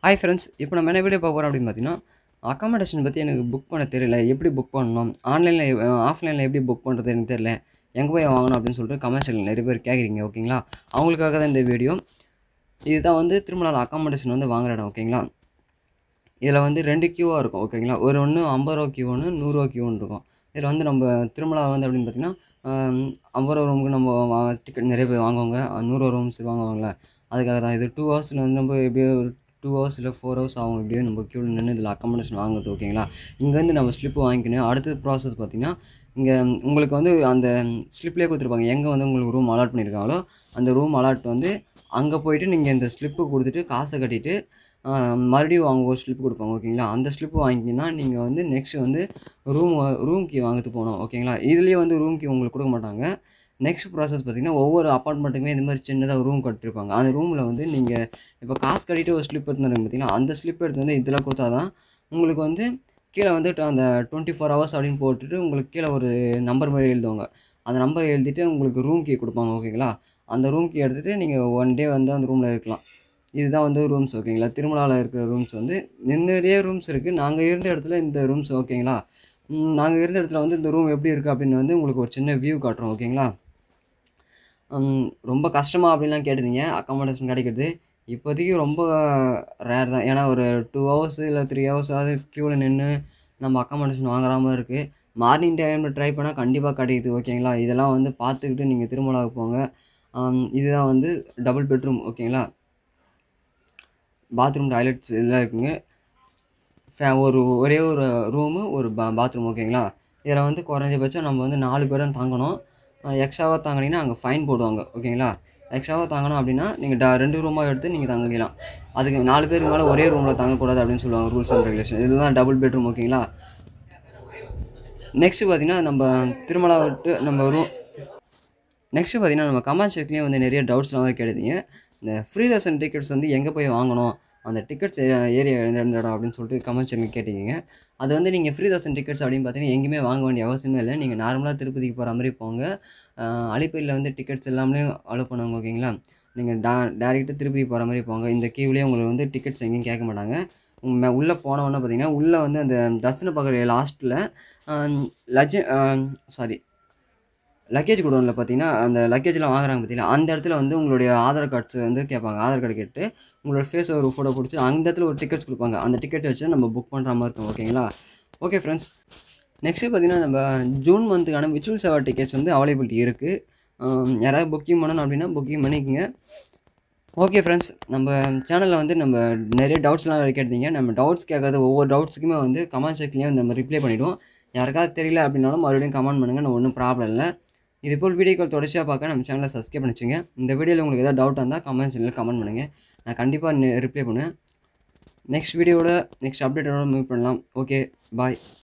hi friends இப்போ நம்ம என்ன வீடியோ பார்க்க போகிறோம் அப்படின்னு பார்த்தீங்கன்னா அக்காமடேஷன் பற்றி எனக்கு புக் பண்ண தெரியல எப்படி புக் பண்ணணும் ஆன்லைனில் ஆஃப்லைனில் எப்படி புக் பண்ணுறது எனக்கு தெரியல எங்கே போய் வாங்கணும் அப்படின்னு சொல்லிட்டு கமர்ஷியல் நிறைய பேர் கேட்குறீங்க ஓகேங்களா அவங்களுக்காக தான் இந்த வீடியோ இதுதான் வந்து திருமணம் அக்காமடேஷன் வந்து வாங்குற இடம் ஓகேங்களா இதில் வந்து ரெண்டு கியூவாக இருக்கும் ஓகேங்களா ஒரு ஒன்று ஐம்பது ரூபா கியூ ஒன்று நூறுரூவா கியூ ஒன்று இருக்கும் இதில் வந்து நம்ம திருமலா வந்து அப்படின்னு பார்த்தீங்கன்னா ஐம்பது ரூபா ரூமுக்கு நம்ம டிக்கெட் நிறைய பேர் வாங்குவாங்க நூறுரூவா ரூம்ஸ் வாங்குவாங்கள்ல அதுக்காக தான் இது டூ ஹவர்ஸில் வந்து நம்ம எப்படியோ ஒரு டூ ஹவர்ஸ் இல்லை ஃபோர் ஹவர்ஸ் ஆகும் எப்படியோ நம்ம க்யூவில் நின்று இதில் அக்காமடேஷன் வாங்குறது ஓகேங்களா இங்கேருந்து நம்ம ஸ்லிப்பு வாங்கிக்கணும் அடுத்தது ப்ராசஸ் பார்த்திங்கன்னா இங்கே உங்களுக்கு வந்து அந்த ஸ்லிப்லேயே கொடுத்துருப்பாங்க எங்கே வந்து உங்களுக்கு ரூம் அலாட் பண்ணியிருக்காங்களோ அந்த ரூம் அலாட் வந்து அங்கே போயிட்டு நீங்கள் இந்த ஸ்லிப்பு கொடுத்துட்டு காசை கட்டிட்டு மறுபடியும் அவங்க ஒரு ஸ்லிப் கொடுப்பாங்க ஓகேங்களா அந்த ஸ்லிப்பு வாங்கிக்கிங்கன்னா நீங்கள் வந்து நெக்ஸ்ட் வந்து ரூம் ரூம் கீ வாங்கிட்டு போகணும் ஓகேங்களா இதுலேயே வந்து ரூம் கீ உங்களுக்கு கொடுக்க மாட்டாங்க நெக்ஸ்ட் ப்ராசஸ் பார்த்திங்கன்னா ஒவ்வொரு அப்பார்ட்மெண்ட்டுக்குமே இந்த மாதிரி சின்னதாக ரூம் கட்டிருப்பாங்க அந்த ரூமில் வந்து நீங்கள் இப்போ காசு கட்டிட்டு ஒரு ஸ்லிப் எடுத்துருங்க பார்த்தீங்கன்னா அந்த ஸ்லிப் எடுத்து வந்து இதில் கொடுத்தா தான் உங்களுக்கு வந்து கீழே வந்து அந்த டுவெண்ட்டி ஃபோர் ஹவர்ஸ் அப்படின்னு போட்டுட்டு உங்களுக்கு கீழே ஒரு நம்பர் மாதிரி எழுதுவாங்க அந்த நம்பர் எழுதிட்டு உங்களுக்கு ரூம் கீ கொடுப்பாங்க ஓகேங்களா அந்த ரூம் கீ எடுத்துகிட்டு நீங்கள் ஒன் டே வந்து அந்த ரூமில் இருக்கலாம் இதுதான் வந்து ரூம்ஸ் ஓகேங்களா திருமலாவில் இருக்கிற ரூம்ஸ் வந்து நிறைய ரூம்ஸ் இருக்குது நாங்கள் இருந்த இடத்துல இந்த ரூம்ஸ் ஓகேங்களா நாங்கள் இருந்த இடத்துல வந்து இந்த ரூம் எப்படி இருக்குது அப்படின்னு வந்து உங்களுக்கு ஒரு சின்ன வியூ காட்டுறோம் ஓகேங்களா ரொம்ப கஷ்டமாக அப்படின்லாம் கேட்டிருந்தீங்க அக்காமடேஷன் கிடைக்கிறது இப்போதைக்கு ரொம்ப ரேர் தான் ஏன்னா ஒரு டூ ஹவர்ஸ் இல்லை த்ரீ ஹவர்ஸாவது க்யூவில் நின்று நம்ம அக்காமடேஷன் வாங்குறாமல் இருக்குது மார்னிங் டைமில் ட்ரை பண்ணால் கண்டிப்பாக கிடைக்குது ஓகேங்களா இதெல்லாம் வந்து பார்த்துக்கிட்டு நீங்கள் திருமலாவுக்கு போங்க இதுதான் வந்து டபுள் பெட்ரூம் ஓகேங்களா பாத்ரூம் டாய்லெட்ஸ் இதெல்லாம் இருக்குங்க ஃபே ஒரு ஒரே ஒரு ரூமு ஒரு பா பாத்ரூம் ஓகேங்களா இதில் வந்து குறைஞ்சபட்சம் நம்ம வந்து நாலு பேர் தான் தாங்கணும் எக்ஸ்ட்ராவாக தாங்கினீங்கன்னா அங்கே ஃபைன் போடுவாங்க ஓகேங்களா எக்ஸ்ட்ராவாக தாங்கணும் அப்படின்னா நீங்கள் ட ரெண்டு ரூமாக எடுத்து நீங்கள் தங்கிக்கலாம் அதுக்கு நாலு பேருக்கு மேலே ஒரே ரூமில் தங்கக்கூடாது அப்படின்னு சொல்லுவாங்க ரூல்ஸ் அண்ட் ரெகுலேஷன் இதுதான் டபுள் பெட்ரூம் ஓகேங்களா நெக்ஸ்ட்டு பார்த்தீங்கன்னா நம்ம திருமலா விட்டு நம்ம ரூம் நெக்ஸ்ட்டு பார்த்தீங்கன்னா நம்ம கமெண்ட் செக்லேயும் வந்து நிறைய டவுட்ஸ்லாம் வரை கேட்டீங்க இந்த ஃப்ரீ தர்ஷன் டிக்கெட்ஸ் வந்து எங்கே போய் வாங்கணும் அந்த டிக்கெட்ஸ் ஏரியா எந்த இடம் அப்படின்னு சொல்லிட்டு கமெண்ட் செக்ல கேட்டீங்க அது வந்து நீங்கள் ஃப்ரீ தர்ஷன் டிக்கெட்ஸ் அப்படின்னு பார்த்தீங்கன்னா எங்கேயுமே வாங்க வேண்டிய அவசியமே இல்லை நீங்கள் நார்மலாக திருப்பதிக்கு போகிற மாதிரி போங்க அலிப்பேரியில் வந்து டிக்கெட்ஸ் எல்லாமே அலோவ் பண்ணுவாங்க ஓகேங்களா நீங்கள் டா டேரெக்டாக திருப்பதி போகிற மாதிரி போங்க இந்த கியூலேயே உங்களுக்கு வந்து டிக்கெட்ஸ் எங்கேயும் கேட்க மாட்டாங்க உள்ளே போனவொன்னே பார்த்தீங்கன்னா உள்ளே வந்து அந்த தர்சன பகர் லாஸ்ட்டில் லஜ சாரி லக்கேஜ் குடோனில் பார்த்தீங்கன்னா அந்த லக்கேஜ்லாம் வாங்குறாங்க பார்த்தீங்கன்னா அந்த இடத்துல வந்து உங்களுடைய ஆதார் கார்ட்ஸ் வந்து கேட்பாங்க ஆதார் கார்டு கேட்டு உங்களோட ஃபேஸ் ஒரு ஃபோட்டோ கொடுத்து அந்த இடத்துல ஒரு டிக்கெட்ஸ் கொடுப்பாங்க அந்த டிக்கெட் வச்சு நம்ம புக் பண்ணுற மாதிரி இருக்கும் ஓகேங்களா ஓகே ஃப்ரெண்ட்ஸ் நெக்ஸ்ட்டு பார்த்தீங்கன்னா நம்ம ஜூன் மந்த்துக்கான விச்சுவல் சேவா டிக்கெட்ஸ் வந்து அவைலபிலிட்டி இருக்குது யாராவது புக்கிங் பண்ணணும் அப்படின்னா புக்கிங் பண்ணிக்கோங்க ஓகே ஃப்ரெண்ட்ஸ் நம்ம சேனலில் வந்து நம்ம நிறைய டவுட்ஸ்லாம் கேட்டீங்க நம்ம டவுட்ஸ் கேட்குறது ஒவ்வொரு டவுட்ஸுக்குமே வந்து கமெண்ட் செக்லேயே வந்து நம்ம ரிப்ளை பண்ணிவிடுவோம் யாருக்காவது தெரியல அப்படின்னாலும் மறுபடியும் கமெண்ட் பண்ணுங்கள் நான் ஒன்றும் ப்ராப்ளம் இல்லை இது போல் வீடியோக்கள் தொடர்ச்சியாக பார்க்க நம்ம சேனலை சப்ஸ்கிரைப் பண்ணி வச்சுங்க இந்த வீடியோவில் உங்களுக்கு ஏதாவது டவுட் இருந்தால் கமெண்ட் செக்ஷனில் கமெண்ட் பண்ணுங்கள் நான் கண்டிப்பாக ரிப்ளை பண்ணுவேன் நெக்ஸ்ட் வீடியோட நெக்ஸ்ட் அப்டேட்டோட மூவ் பண்ணலாம் ஓகே பாய்